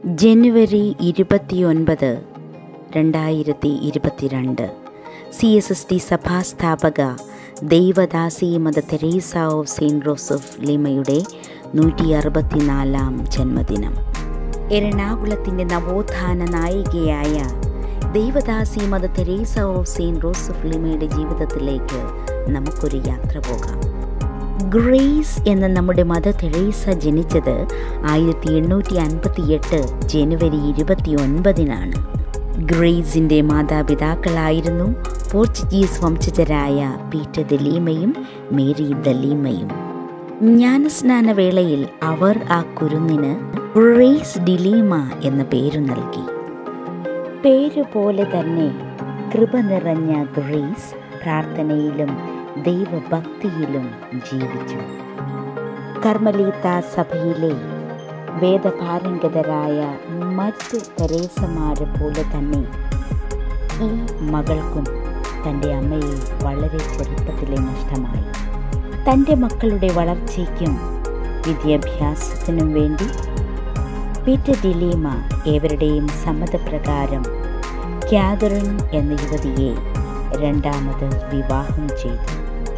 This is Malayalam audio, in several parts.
ജനുവരി ഇരുപത്തിയൊൻപത് രണ്ടായിരത്തി ഇരുപത്തിരണ്ട് സി എസ് എസ് ടി സഭാസ്ഥാപക ദൈവദാസി Mother Teresa of Saint Rose of ലിമയുടെ നൂറ്റി അറുപത്തിനാലാം ജന്മദിനം എറണാകുളത്തിൻ്റെ നവോത്ഥാന നായികയായ ദൈവദാസി Mother Teresa of Saint Rose of ലിമയുടെ ജീവിതത്തിലേക്ക് നമുക്കൊരു യാത്ര പോകാം ഗ്രേസ് എന്ന നമ്മുടെ മദർ തെരേസ ജനിച്ചത് ആയിരത്തി എണ്ണൂറ്റി അൻപത്തി എട്ട് ജനുവരി ഇരുപത്തി ഒൻപതിനാണ് ഗ്രേസിൻ്റെ മാതാപിതാക്കളായിരുന്നു പോർച്ചുഗീസ് വംശജരായ പീറ്റർ ദലീമയും മേരി ദലീമയും ജ്ഞാനസ്നാന വേളയിൽ അവർ ആ കുരുന്നിന് ഗ്രേസ് ഡിലീമ എന്ന പേരു നൽകി പേരു പോലെ തന്നെ കൃപ നിറഞ്ഞ ഗ്രേസ് പ്രാർത്ഥനയിലും ദൈവഭക്തിയിലും ജീവിച്ചു കർമ്മലീത്ത സഭയിലെ വേദപാരംഗതരായ മറ്റ് തെരേസമാരെ പോലെ തന്നെ ഈ മകൾക്കും തൻ്റെ അമ്മയെ വളരെ ചെറുപ്പത്തിലെ നഷ്ടമായി തൻ്റെ മക്കളുടെ വളർച്ചയ്ക്കും വിദ്യാഭ്യാസത്തിനും വേണ്ടി പീറ്റർ ഡിലീമ ഏവരുടെയും സമ്മതപ്രകാരം ക്യാതറിൻ എന്ന യുവതിയെ രണ്ടാമത് വിവാഹം ചെയ്തു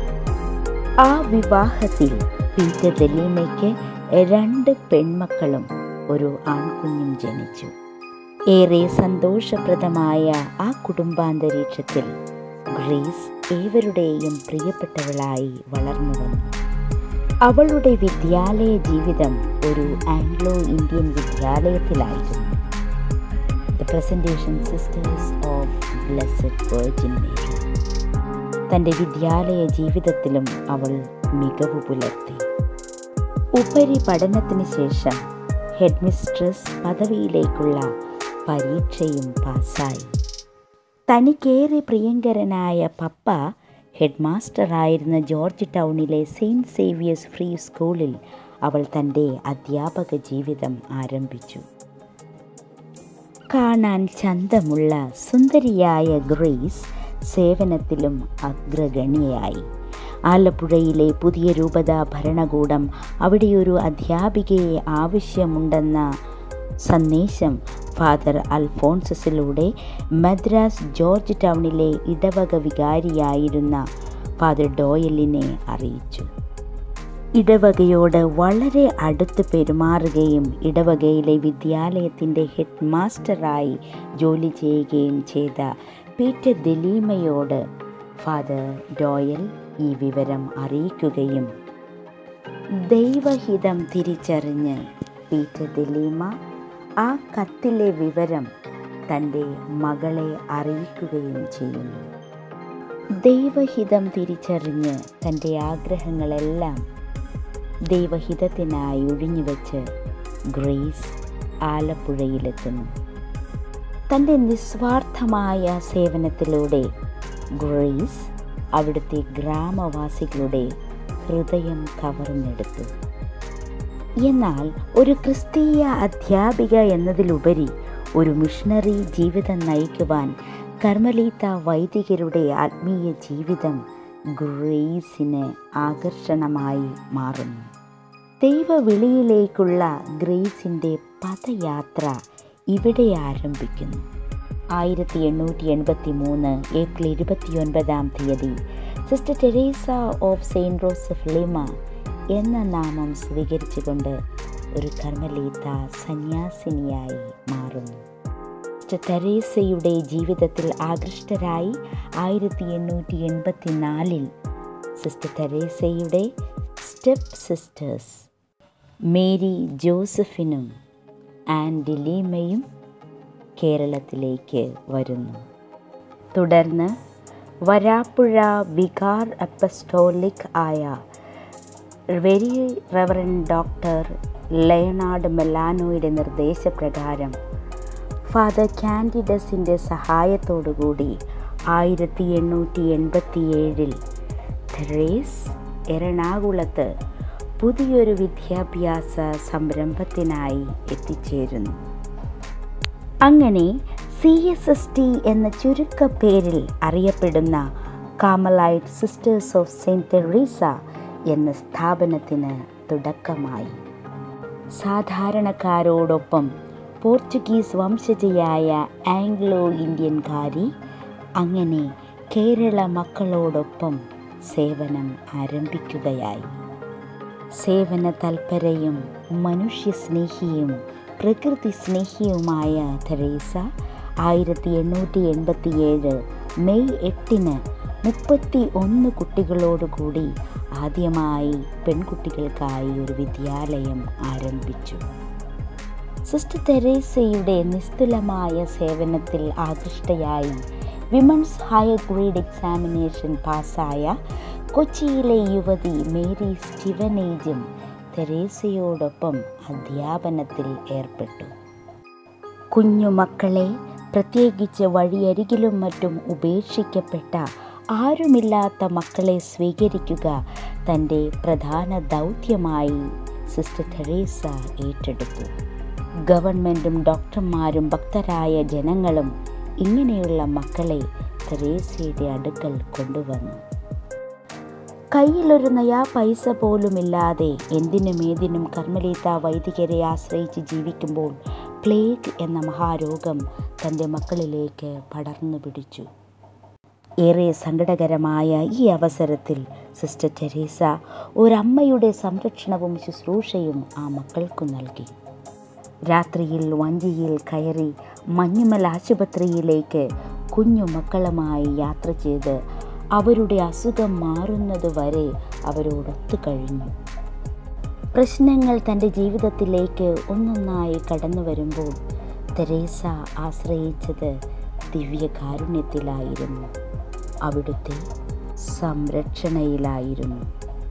ആ വിവാഹത്തിൽ പീറ്റർ ദലീമയ്ക്ക് രണ്ട് പെൺമക്കളും ഒരു ആൺകുഞ്ഞും ജനിച്ചു ഏറെ സന്തോഷപ്രദമായ ആ കുടുംബാന്തരീക്ഷത്തിൽ ഗ്രേസ് ഏവരുടെയും പ്രിയപ്പെട്ടവളായി വളർന്നു വന്നു അവളുടെ വിദ്യാലയ ജീവിതം ഒരു ആംഗ്ലോ ഇന്ത്യൻ വിദ്യാലയത്തിലായിരുന്നു the Presentation Sisters of Blessed Virgin Mary തൻ്റെ വിദ്യാലയ ജീവിതത്തിലും അവൾ മികവ് പുലർത്തി ഉപരിപഠനത്തിന് ശേഷം ഹെഡ് മിസ്ട്രസ് പദവിയിലേക്കുള്ള പരീക്ഷയും പാസ്സായി തനിക്കേറെ പ്രിയങ്കരനായ പപ്പ ഹെഡ് മാസ്റ്ററായിരുന്ന ജോർജ് ടൗണിലെ സെയിൻറ്റ് സേവിയേഴ്സ് ഫ്രീ സ്കൂളിൽ അവൾ തൻ്റെ അധ്യാപക ജീവിതം ആരംഭിച്ചു കാണാൻ ചന്തമുള്ള സുന്ദരിയായ ഗ്രേസ് സേവനത്തിലും അഗ്രഗണ്യയായി ആലപ്പുഴയിലെ പുതിയ രൂപത ഭരണകൂടം അവിടെയൊരു അധ്യാപികയെ ആവശ്യമുണ്ടെന്ന സന്ദേശം ഫാദർ അൽഫോൺസസിലൂടെ മദ്രാസ് ജോർജ് ടൗണിലെ ഇടവക വികാരിയായിരുന്ന ഫാദർ ഡോയലിനെ അറിയിച്ചു ഇടവകയോട് വളരെ അടുത്ത് പെരുമാറുകയും ഇടവകയിലെ വിദ്യാലയത്തിൻ്റെ ഹെഡ് മാസ്റ്ററായി ജോലി ചെയ്യുകയും ചെയ്ത പീറ്റർ ദലീമയോട് ഫാദർ ഡോയൽ ഈ വിവരം അറിയിക്കുകയും ദൈവഹിതം തിരിച്ചറിഞ്ഞ് പീറ്റർ ദലീമ ആ കത്തിലെ വിവരം തൻ്റെ മകളെ അറിയിക്കുകയും ചെയ്യുന്നു ദൈവഹിതം തിരിച്ചറിഞ്ഞ് തൻ്റെ ആഗ്രഹങ്ങളെല്ലാം ദൈവഹിതത്തിനായി ഒഴിഞ്ഞുവെച്ച് ഗ്രേസ് ആലപ്പുഴയിലെത്തുന്നു തൻ്റെ നിസ്വാർത്ഥമായ സേവനത്തിലൂടെ ഗ്രേസ് അവിടുത്തെ ഗ്രാമവാസികളുടെ ഹൃദയം കവർന്നെടുത്തു എന്നാൽ ഒരു ക്രിസ്തീയ അധ്യാപിക എന്നതിലുപരി ഒരു മിഷണറി ജീവിതം നയിക്കുവാൻ കർമ്മലീത്ത വൈദികരുടെ ആത്മീയ ജീവിതം ഗ്രേസിന് ആകർഷണമായി മാറുന്നു ദൈവവിളിയിലേക്കുള്ള ഗ്രേസിൻ്റെ പദയാത്ര ഇവിടെ ആരംഭിക്കുന്നു ആയിരത്തി എണ്ണൂറ്റി എൺപത്തി മൂന്ന് ഏപ്രിൽ ഇരുപത്തിയൊൻപതാം തീയതി Sister Teresa of Saint Rose of Lima എന്ന നാമം സ്വീകരിച്ചുകൊണ്ട് ഒരു കർമ്മലീത്ത സന്യാസിനിയായി മാറുന്നു സിസ്റ്റർ തെരേസയുടെ ജീവിതത്തിൽ ആകൃഷ്ടരായി ആയിരത്തി എണ്ണൂറ്റി എൺപത്തി നാലിൽ സിസ്റ്റർ തെരേസയുടെ സ്റ്റെപ്പ് സിസ്റ്റേഴ്സ് മേരി ജോസഫിനും ആൻഡ് ലീമയും കേരളത്തിലേക്ക് വരുന്നു തുടർന്ന് വരാപ്പുഴ വികാർ അപ്പസ്റ്റോളിക് ആയ വെരി റവറൻ ഡോക്ടർ ലയനാർഡ് മെലാനോയുടെ നിർദ്ദേശപ്രകാരം ഫാദർ കാൻഡിഡസിൻ്റെ സഹായത്തോടുകൂടി ആയിരത്തി എണ്ണൂറ്റി എൺപത്തി ഏഴിൽ ത്രേസ് എറണാകുളത്ത് പുതിയൊരു വിദ്യാഭ്യാസ സംരംഭത്തിനായി എത്തിച്ചേരുന്നു അങ്ങനെ സി എസ് എസ് ടി എന്ന ചുരുക്കപ്പേരിൽ അറിയപ്പെടുന്ന Carmelite Sisters of Saint Teresa എന്ന സ്ഥാപനത്തിന് തുടക്കമായി സാധാരണക്കാരോടൊപ്പം പോർച്ചുഗീസ് വംശജയായ ആംഗ്ലോ ഇന്ത്യൻകാരി അങ്ങനെ കേരള മക്കളോടൊപ്പം സേവനം ആരംഭിക്കുകയായി സേവന തൽപരയും മനുഷ്യസ്നേഹിയും പ്രകൃതി സ്നേഹിയുമായ തെരേസ ആയിരത്തി എണ്ണൂറ്റി എൺപത്തിയേഴ് മെയ് എട്ടിന് മുപ്പത്തി ഒന്ന് കുട്ടികളോടുകൂടി ആദ്യമായി പെൺകുട്ടികൾക്കായി ഒരു വിദ്യാലയം ആരംഭിച്ചു സിസ്റ്റർ തെരേസയുടെ നിസ്തുലമായ സേവനത്തിൽ ആകൃഷ്ടയായി വിമൻസ് ഹയർ ഗ്രേഡ് എക്സാമിനേഷൻ പാസ്സായ കൊച്ചിയിലെ യുവതി മേരി സ്റ്റിവനേജും തെരേസയോടൊപ്പം അധ്യാപനത്തിൽ ഏർപ്പെട്ടു കുഞ്ഞുമക്കളെ പ്രത്യേകിച്ച് വഴിയരികിലും മറ്റും ഉപേക്ഷിക്കപ്പെട്ട ആരുമില്ലാത്ത മക്കളെ സ്വീകരിക്കുക തൻ്റെ പ്രധാന ദൗത്യമായി സിസ്റ്റർ തെരേസ ഏറ്റെടുത്തു ഗവൺമെൻറ്റും ഡോക്ടർമാരും ഭക്തരായ ജനങ്ങളും ഇങ്ങനെയുള്ള മക്കളെ തെരേസയുടെ അടുക്കൽ കൊണ്ടുവന്നു കയ്യിലൊരു നയാ പൈസ പോലുമില്ലാതെ എന്തിനും ഏതിനും കർമ്മലീത്ത വൈദികരെ ആശ്രയിച്ച് ജീവിക്കുമ്പോൾ പ്ലേഗ് എന്ന മഹാരോഗം തൻ്റെ മക്കളിലേക്ക് പടർന്നു പിടിച്ചു ഏറെ സങ്കടകരമായ ഈ അവസരത്തിൽ സിസ്റ്റർ ടെരേസ ഒരമ്മയുടെ സംരക്ഷണവും ശുശ്രൂഷയും ആ മക്കൾക്കു നൽകി രാത്രിയിൽ വഞ്ചിയിൽ കയറി മഞ്ഞുമൽ ആശുപത്രിയിലേക്ക് കുഞ്ഞു മക്കളുമായി യാത്ര ചെയ്ത് അവരുടെ അസുഖം മാറുന്നതുവരെ അവരോടൊത്തു കഴിഞ്ഞു പ്രശ്നങ്ങൾ തൻ്റെ ജീവിതത്തിലേക്ക് ഒന്നൊന്നായി കടന്നു വരുമ്പോൾ തെരേസ ആശ്രയിച്ചത് ദിവ്യകാരുണ്യത്തിലായിരുന്നു അവിടുത്തെ സംരക്ഷണയിലായിരുന്നു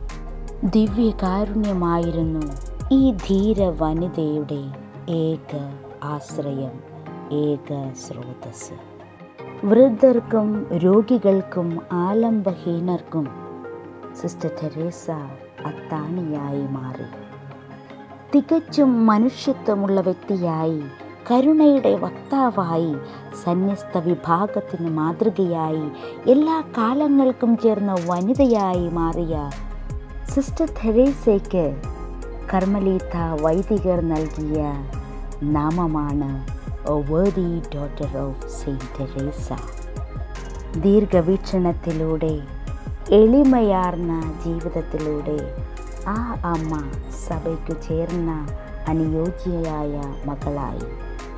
ദിവ്യകാരുണ്യമായിരുന്നു ഈ ധീര വനിതയുടെ ഏക ആശ്രയം ഏക സ്രോതസ് വൃദ്ധർക്കും രോഗികൾക്കും ആലംബഹീനർക്കും സിസ്റ്റർ തെരേസ അത്താണിയായി മാറി തികച്ചും മനുഷ്യത്വമുള്ള വ്യക്തിയായി കരുണയുടെ വക്താവായി സന്യസ്ത വിഭാഗത്തിന് മാതൃകയായി എല്ലാ കാലങ്ങൾക്കും ചേർന്ന വനിതയായി മാറിയ സിസ്റ്റർ തെരേസയ്ക്ക് കർമ്മലീത്ത വൈദികർ നൽകിയ നാമമാണ് a worthy daughter of Saint Teresa ദീർഘവീക്ഷണത്തിലൂടെ എളിമയാർന്ന ജീവിതത്തിലൂടെ ആ അമ്മ സഭയ്ക്കു ചേർന്ന അനുയോജ്യയായ മകളായി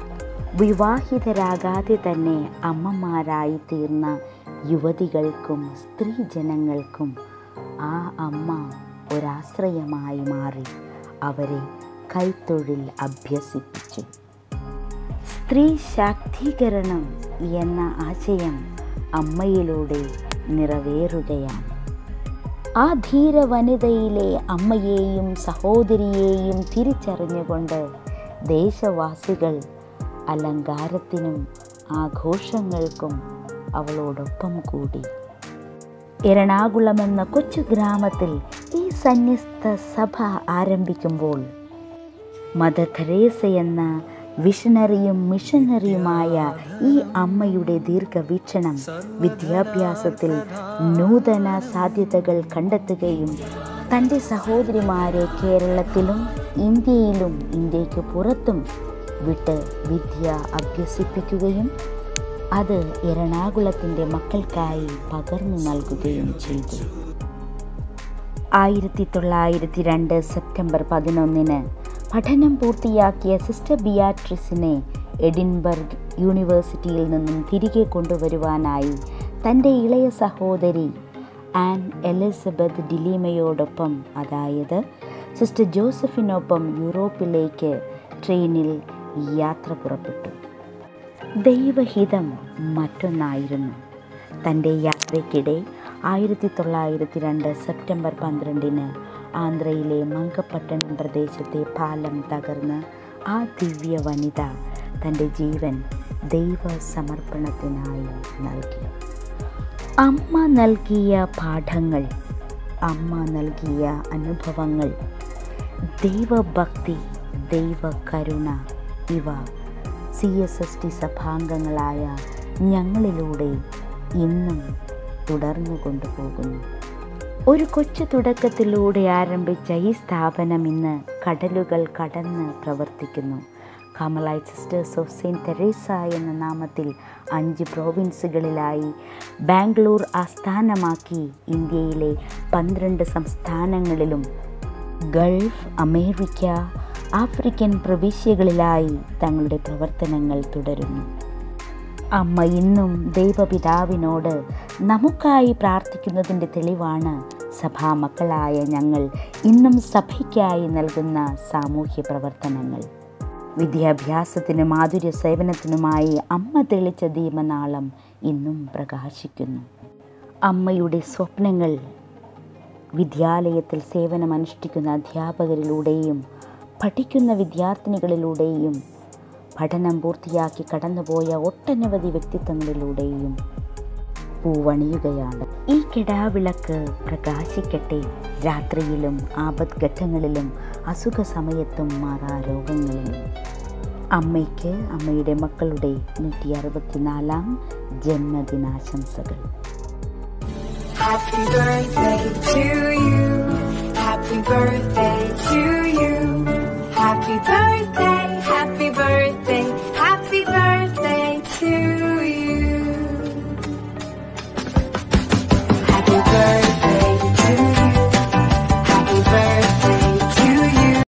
വിവാഹിതരാകാതെ തന്നെ അമ്മമാരായി തീർന്ന യുവതികൾക്കും സ്ത്രീജനങ്ങൾക്കും ആ അമ്മ ഒരാശ്രയമായി മാറി അവരെ കൈത്തൊഴിൽ അഭ്യസിപ്പിച്ചു സ്ത്രീ ശാക്തീകരണം എന്ന ആശയം അമ്മയിലൂടെ നിറവേറുകയാണ് ആ ധീര വനിതയിലെ അമ്മയെയും സഹോദരിയെയും തിരിച്ചറിഞ്ഞുകൊണ്ട് ദേശവാസികൾ അലങ്കാരത്തിനും ആഘോഷങ്ങൾക്കും അവളോടൊപ്പം കൂടി എറണാകുളം എന്ന കൊച്ചു ഗ്രാമത്തിൽ ഈ സന്യസ്ത സഭ ആരംഭിക്കുമ്പോൾ മദർ തെരേസ എന്ന വിഷണറിയും മിഷനറിയുമായ ഈ അമ്മയുടെ ദീർഘവീക്ഷണം വിദ്യാഭ്യാസത്തിൽ നൂതന സാധ്യതകൾ കണ്ടെത്തുകയും തൻ്റെ സഹോദരിമാരെ കേരളത്തിലും ഇന്ത്യയിലും ഇന്ത്യക്ക് പുറത്തും വിട്ട് വിദ്യ അഭ്യസിപ്പിക്കുകയും അത് എറണാകുളത്തിൻ്റെ മക്കൾക്കായി പകർന്നു നൽകുകയും ചെയ്തു ആയിരത്തി തൊള്ളായിരത്തി രണ്ട് സെപ്റ്റംബർ പതിനൊന്നിന് പഠനം പൂർത്തിയാക്കിയ സിസ്റ്റർ ബിയാട്രിസിനെ എഡിൻബർഗ് യൂണിവേഴ്സിറ്റിയിൽ നിന്നും തിരികെ കൊണ്ടുവരുവാനായി തൻ്റെ ഇളയ സഹോദരി ആൻ എലിസബത്ത് ഡിലീമയോടൊപ്പം അതായത് സിസ്റ്റർ ജോസഫിനൊപ്പം യൂറോപ്പിലേക്ക് ട്രെയിനിൽ യാത്ര പുറപ്പെട്ടു ദൈവഹിതം മറ്റൊന്നായിരുന്നു തൻ്റെ യാത്രയ്ക്കിടെ ആയിരത്തി തൊള്ളായിരത്തി രണ്ട് സെപ്റ്റംബർ പന്ത്രണ്ടിന് ആന്ധ്രയിലെ മങ്കപ്പട്ടണം പ്രദേശത്തെ പാലം തകർന്ന് ആ ദിവ്യ വനിത തൻ്റെ ജീവൻ ദൈവ സമർപ്പണത്തിനായി നൽകി അമ്മ നൽകിയ പാഠങ്ങൾ അമ്മ നൽകിയ അനുഭവങ്ങൾ ദൈവഭക്തി ദൈവകരുണ ഇവ സി എസ് എസ് ടി സഭാംഗങ്ങളായ ഞങ്ങളിലൂടെ ഇന്നും തുടർന്നു കൊണ്ടുപോകുന്നു ഒരു കൊച്ചു തുടക്കത്തിലൂടെ ആരംഭിച്ച ഈ സ്ഥാപനം ഇന്ന് കടലുകൾ കടന്ന് പ്രവർത്തിക്കുന്നു Carmelite Sisters of Saint Teresa എന്ന നാമത്തിൽ അഞ്ച് പ്രോവിൻസുകളിലായി ബാംഗ്ലൂർ ആസ്ഥാനമാക്കി ഇന്ത്യയിലെ പന്ത്രണ്ട് സംസ്ഥാനങ്ങളിലും ഗൾഫ് അമേരിക്ക ആഫ്രിക്കൻ പ്രവിശ്യകളിലായി തങ്ങളുടെ പ്രവർത്തനങ്ങൾ തുടരുന്നു അമ്മ ഇന്നും ദൈവപിതാവിനോട് നമുക്കായി പ്രാർത്ഥിക്കുന്നതിൻ്റെ തെളിവാണ് സഭാ മക്കളായ ഞങ്ങൾ ഇന്നും സഭയ്ക്കായി നൽകുന്ന സാമൂഹ്യ പ്രവർത്തനങ്ങൾ വിദ്യാഭ്യാസത്തിനും മാധുര്യ സേവനത്തിനുമായി അമ്മ തെളിച്ച ദീപനാളം ഇന്നും പ്രകാശിക്കുന്നു അമ്മയുടെ സ്വപ്നങ്ങൾ വിദ്യാലയത്തിൽ സേവനമനുഷ്ഠിക്കുന്ന അധ്യാപകരിലൂടെയും പഠിക്കുന്ന വിദ്യാർത്ഥിനികളിലൂടെയും പഠനം പൂർത്തിയാക്കി കടന്നുപോയ ഒട്ടനവധി വ്യക്തിത്വങ്ങളിലൂടെയും പൂവണിയുകയാണ് ഈ കിടാവിളക്ക് പ്രകാശിക്കട്ടെ രാത്രിയിലും ആപത്ഘട്ടങ്ങളിലും അസുഖ സമയത്തും മാറാ രോഗങ്ങളിലും അമ്മയ്ക്ക് അമ്മയുടെ മക്കളുടെ നൂറ്റി അറുപത്തിനാലാം ജന്മദിനാശംസകൾ Happy birthday to you. Happy birthday to you. Happy birthday.